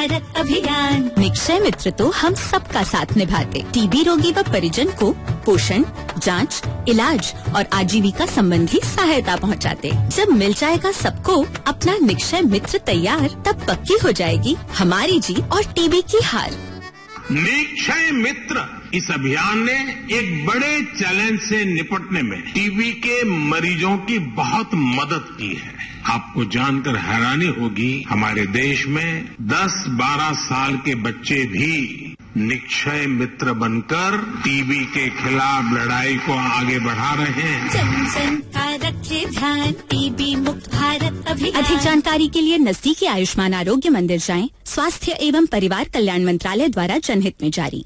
भारत अभियान निक्षय मित्र तो हम सबका साथ निभाते टीबी रोगी व परिजन को पोषण जांच, इलाज और आजीविका संबंधी सहायता पहुंचाते। जब मिल जाएगा सबको अपना निक्षय मित्र तैयार तब पक्की हो जाएगी हमारी जीत और टीबी की हार निक्षय मित्र इस अभियान ने एक बड़े चैलेंज से निपटने में टीबी के मरीजों की बहुत मदद की है आपको जानकर हैरानी होगी हमारे देश में 10-12 साल के बच्चे भी निक्षय मित्र बनकर टीबी के खिलाफ लड़ाई को आगे बढ़ा रहे हैं जन जन का रखे ध्यान टीबी मुक्त भारत अभियान अधिक जानकारी के लिए नजदीकी आयुष्मान आरोग्य मंदिर जाएं स्वास्थ्य एवं परिवार कल्याण मंत्रालय द्वारा जनहित में जारी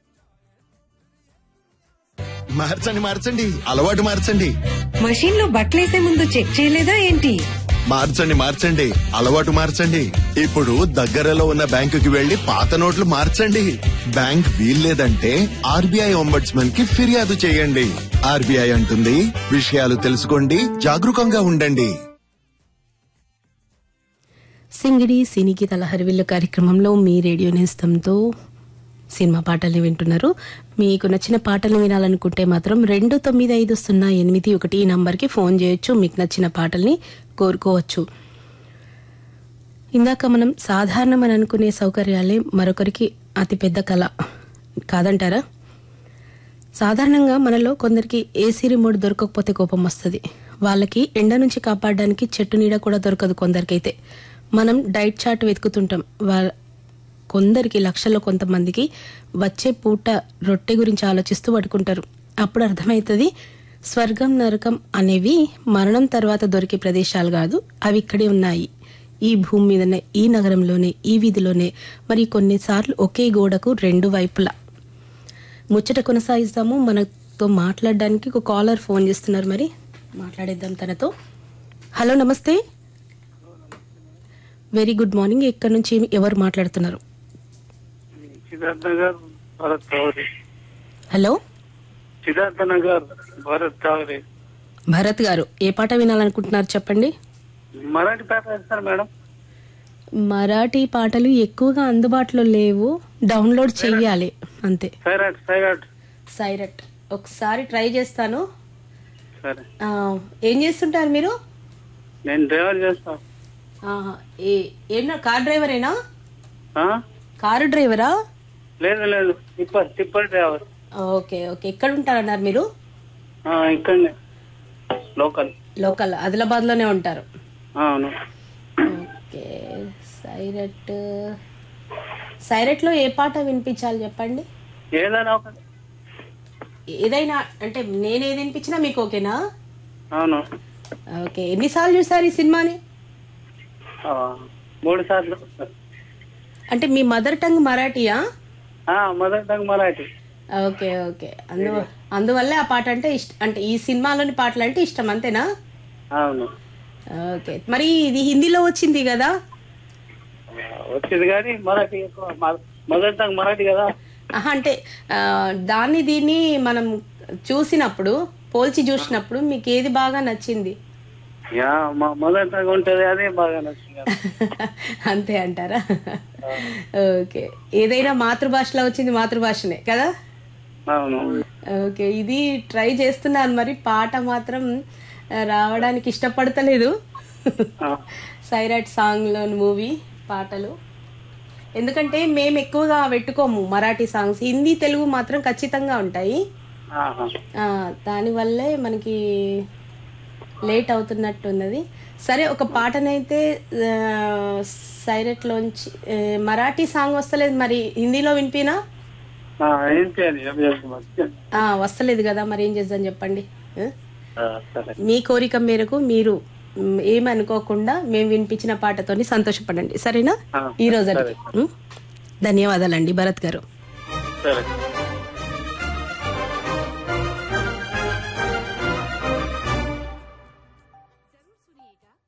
మార్చండి మార్చండి అలవాటు మార్చండి మషీన్ లో బట్టలేసే ముందు చెక్ చేయలేదా ఏంటి మార్చండి మార్చండి అలవాటు మార్చండి ఇప్పుడు దగ్గరలో ఉన్న బ్యాంకుకి వెళ్లి పాత నోట్లు మార్చండి బ్యాంక్ వీల్లేదంటే ఆర్బీఐ ఒంబడ్స్మన్ కి ఫిర్యాదు చేయండి ఆర్బీఐ అంటుంది విషయాలు తెలుసుకోండి జాగరూకంగా ఉండండి సింగిడి సినీ గీతాల హరివిల్లు కార్యక్రమంలో మీ రేడియో నేస్తంతో సినిమా పాటల్ని వింటున్నారు మీకు నచ్చిన పాటలు వినాలనుకుంటే మాత్రం రెండు తొమ్మిది ఐదు సున్నా ఎనిమిది ఒకటి ఈ నంబర్కి ఫోన్ చేయొచ్చు మీకు నచ్చిన పాటల్ని కోరుకోవచ్చు ఇందాక మనం సాధారణమని అనుకునే సౌకర్యాలే మరొకరికి అతిపెద్ద కళ కాదంటారా సాధారణంగా మనలో కొందరికి ఏసీ రిమోట్ దొరకకపోతే కోపం వస్తుంది వాళ్ళకి ఎండ నుంచి కాపాడడానికి చెట్టు నీడ కూడా దొరకదు కొందరికైతే మనం డైట్ చార్ట్ వెతుకుతుంటాం వాళ్ళ కొందరికి లక్షల్లో కొంతమందికి వచ్చే పూట రొట్టె గురించి ఆలోచిస్తూ పడుకుంటారు అప్పుడు అర్థమవుతుంది స్వర్గం నరకం అనేవి మరణం తర్వాత దొరికే ప్రదేశాలు కాదు అవి ఇక్కడే ఉన్నాయి ఈ భూమి మీదనే ఈ నగరంలోనే ఈ వీధిలోనే మరి కొన్నిసార్లు ఒకే గోడకు రెండు వైపులా ముచ్చట కొనసాగిస్తాము మనతో మాట్లాడడానికి ఒక కాలర్ ఫోన్ చేస్తున్నారు మరి మాట్లాడేద్దాం తనతో హలో నమస్తే వెరీ గుడ్ మార్నింగ్ ఇక్కడ నుంచి ఎవరు మాట్లాడుతున్నారు సిద్ధార్థ నగర్ భరత్ చౌదరి హలో సిద్ధార్థ నగర్ భరత్ చౌదరి భరత్ గారు ఏ పాట వినాలనుకుంటున్నారు చెప్పండి మరాఠీ పేట వేస్తారు మేడం మరాఠీ పాటలు ఎక్కువగా అందుబాటులో లేవు డౌన్లోడ్ చెయ్యాలి అంతే సైరాట్ సైరాట్ సైరట్ ఒకసారి ట్రై చేస్తాను సరే ఆ, ఏం చేస్తుంటారు మీరు నేను డ్రైవర్ చేస్తా ఆహా, ఏ- ఏమన్నా కార్ డ్రైవరేనా ఆ? కారు డ్రైవరా లేదు లేదు tipper tipper driver okay okay ఎక్కడ ఉంటారన్నారు మీరు ఆ, ఇక్కడనే లోకల్ లోకల్ ఆదిలాబాద్ లోనే ఉంటారు ఆ, అవును ఓకే సైరట్ సైరట్ లో ఏ పాట వినిపించాలి చెప్పండి ఏదైనా ఒక ఏదైనా అంటే నేను ఏది వినిపించినా మీకు ఓకేనా అవును ఓకే ఎన్నిసార్లు చూసారు ఈ సినిమాని ఆ, మూడు సార్లు అంటే మీ మదర్ టంగ్ మరాఠీయా ఆ, మొదటి టంగ్ మరాఠీ ఓకే ఓకే అందు అందువల్లే ఆ పాట అంటే ఇష్టం అంటే ఈ సినిమాలోని పాటలు అంటే ఇష్టం అంతేనా అవును ఓకే మరి ఇది హిందీలో వచ్చింది కదా ఆ, వచ్చింది కానీ మరాఠీ ఎక్కువ మ- మొదటి టంగ్ మరాఠీ కదా ఆహా, అంటే ఆ, దాన్ని దీన్ని మనం చూసినప్పుడు పోల్చి చూసినప్పుడు మీకు ఏది బాగా నచ్చింది యా మ- మొదటి టంగ్ ఉంటది అదే బాగా నచ్చింది అంతే అంటారా ఓకే ఏదైనా మాతృభాషలో వచ్చింది మాతృభాషనే కదా అవును ఓకే ఇది ట్రై చేస్తున్నాను మరి పాట మాత్రం ఆ, రావడానికి ఇష్టపడతలేదు ఆ. సైరాట్ సాంగ్లోని మూవీ పాటలు ఎందుకంటే మేము ఎక్కువగా పెట్టుకోము మరాఠీ సాంగ్స్ హిందీ తెలుగు మాత్రం ఖచ్చితంగా ఉంటాయి ఆహా. ఆ, దానివల్లే మనకి లేట్ అవుతున్నట్టున్నది సరే ఒక పాటనైతే ఆ, సైరట్లోంచి ఆ, మరాఠీ సాంగ్ వస్తలేదు మరి హిందీలో వినిపినా ఆ, ఏం చేయాలి ఏం చేసుకోవాలి ఆ, వస్తలేదు కదా మరి ఏం చేద్దాం చెప్పండి ఆ? ఆ, సరే మీ కోరిక మేరకు మీరు మ్, ఏమనుకోకుండా మేము వినిపించిన పాటతోని సంతోషపడండి సరేనా ఆ, ఈ రోజు సరే. ధన్యవాదాలండి భరత్ గారు సరే